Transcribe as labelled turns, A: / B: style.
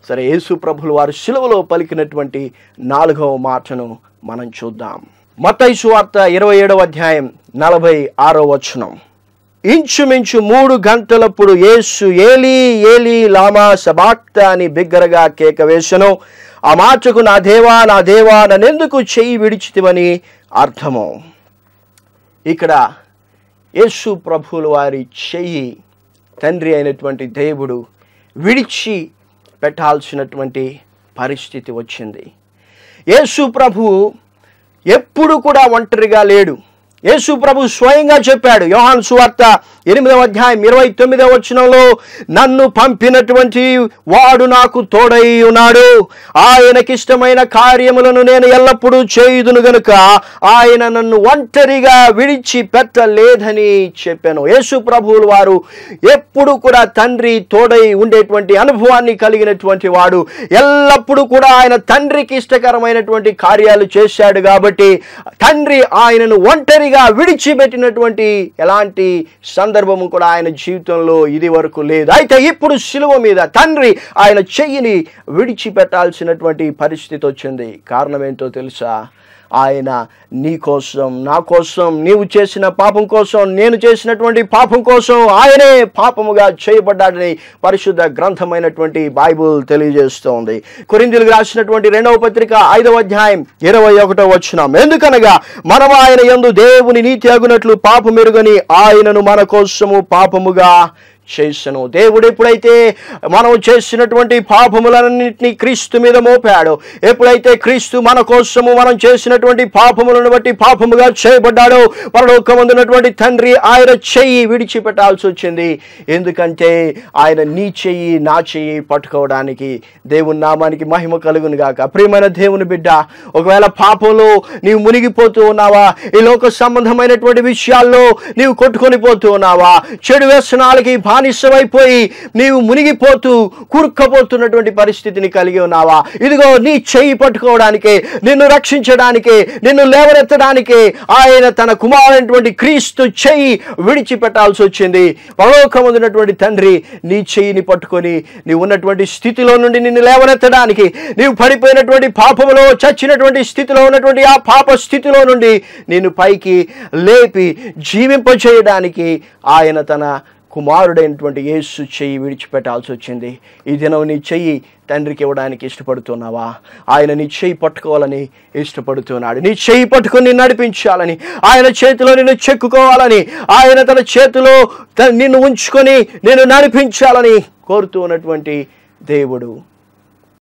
A: సరే యేసు ప్రభులు వారు శిలువలో పలికినటువంటి నాలుగవ మాటను మనం చూద్దాం మత్తయి సువార్త ఇరవై ఏడవ అధ్యాయం నలభై ఆరో వచనం ఇంచుమించు మూడు గంటలప్పుడు యేసు ఏలి ఏలి లామా సబాక్త అని బిగ్గరగా కేక వేసెను ఆ మాటకు నా దేవా నా దేవా నన్నెందుకు చెయ్యి విడిచితివని అర్థము ఇక్కడ యేసు ప్రభువుల వారి చెయ్యి తండ్రి అయినటువంటి దేవుడు విడిచి పెట్టాల్సినటువంటి పరిస్థితి వచ్చింది యేసు ప్రభువు ఎప్పుడు కూడా ఒంటరిగా లేడు యేసు ప్రభు స్వయంగా చెప్పాడు యోహాన్ సువార్త ఎనిమిదవ అధ్యాయం ఇరవై తొమ్మిదవ వచనంలో నన్ను పంపినటువంటి వాడు నాకు తోడై ఉన్నాడు ఆయనకిష్టమైన కార్యములను నేను ఎల్లప్పుడూ చేయుదును గనుక ఆయన నన్ను ఒంటరిగా విడిచి పెట్టలేదని చెప్పాను యేసు ప్రభువులు వారు ఎప్పుడు కూడా తండ్రి తోడై ఉండేటువంటి అనుభవాన్ని కలిగినటువంటి వాడు ఎల్లప్పుడూ కూడా ఆయన తండ్రికి ఇష్టకరమైనటువంటి కార్యాలు చేశాడు కాబట్టి తండ్రి ఆయనను ఒంటరిగా విడిచిపెట్టినటువంటి ఎలాంటి సందర్భము కూడా ఆయన జీవితంలో ఇది వరకు లేదు అయితే ఇప్పుడు శిలువ మీద తండ్రి ఆయన చెయ్యిని విడిచిపెట్టాల్సినటువంటి పరిస్థితి వచ్చింది కారణం ఏంటో తెలుసా ఆయన నీ కోసం నా కోసం నీవు చేసిన పాపం కోసం నేను చేసినటువంటి పాపం కోసం ఆయనే పాపముగా చేయబడ్డాడని పరిశుద్ధ గ్రంథమైనటువంటి బైబుల్ తెలియజేస్తోంది కొరిందులకు రాసినటువంటి రెండవ పత్రిక ఐదవ అధ్యాయం ఇరవై ఒకటో వచ్చినాం ఎందుకనగా మనం ఆయన యందు దేవుని నీతి అగునట్లు పాపమెరుగని ఆయనను మన కోసము పాపముగా చేసను దేవుడు ఎప్పుడైతే మనం చేసినటువంటి పాపములన్నింటినీ క్రీస్తు మీద మోపాడు ఎప్పుడైతే క్రీస్తు మన కోసము మనం చేసినటువంటి పాపములను బట్టి పాపముగా చేయబడ్డాడో పరలోకమందున్నటువంటి తండ్రి ఆయన చెయ్యి విడిచిపెట్టాల్సి వచ్చింది ఎందుకంటే ఆయన నీ చెయ్యి నా చెయ్యి పట్టుకోవడానికి దేవుని నామానికి మహిమ కలుగును గాక ప్రియమైన దేవుని బిడ్డ ఒకవేళ పాపంలో నీవు మునిగిపోతూ ఉన్నావా ఈ లోక సంబంధమైనటువంటి విషయాల్లో నీవు కొట్టుకొని పోతూ ఉన్నావా చెడు వ్యసనాలకి బానిసమైపోయి నీవు మునిగిపోతూ కూరుక్కపోతున్నటువంటి పరిస్థితిని కలిగి ఉన్నావా ఇదిగో నీ చెయ్యి పట్టుకోవడానికే నిన్ను రక్షించడానికే నిన్ను లేవనెత్తడానికే ఆయన తన కుమారైనటువంటి క్రీస్తు చెయ్యి విడిచిపెట్టాల్సి వచ్చింది పరలోకమున్నటువంటి తండ్రి నీ చెయ్యిని పట్టుకొని నీవు ఉన్నటువంటి స్థితిలో నుండి నిన్ను లేవనెత్తడానికి నీవు పడిపోయినటువంటి పాపములో చచ్చినటువంటి స్థితిలో ఉన్నటువంటి ఆ పాప స్థితిలో నుండి నిన్ను పైకి లేపి జీవింపచేయడానికి ఆయన తన కుమారుడైనటువంటి యేసు చెయ్యి విడిచిపెట్టాల్సి వచ్చింది ఈ దినం నీ చెయ్యి తండ్రికి ఇవ్వడానికి ఇష్టపడుతున్నావా ఆయన నీ చెయ్యి పట్టుకోవాలని ఇష్టపడుతున్నాడు నీ చెయ్యి పట్టుకొని నిన్ను నడిపించాలని ఆయన చేతిలో నిన్ను చెక్కుకోవాలని ఆయన తన చేతిలో త- నిన్ను ఉంచుకొని నిన్ను నడిపించాలని కోరుతూ ఉన్నటువంటి దేవుడు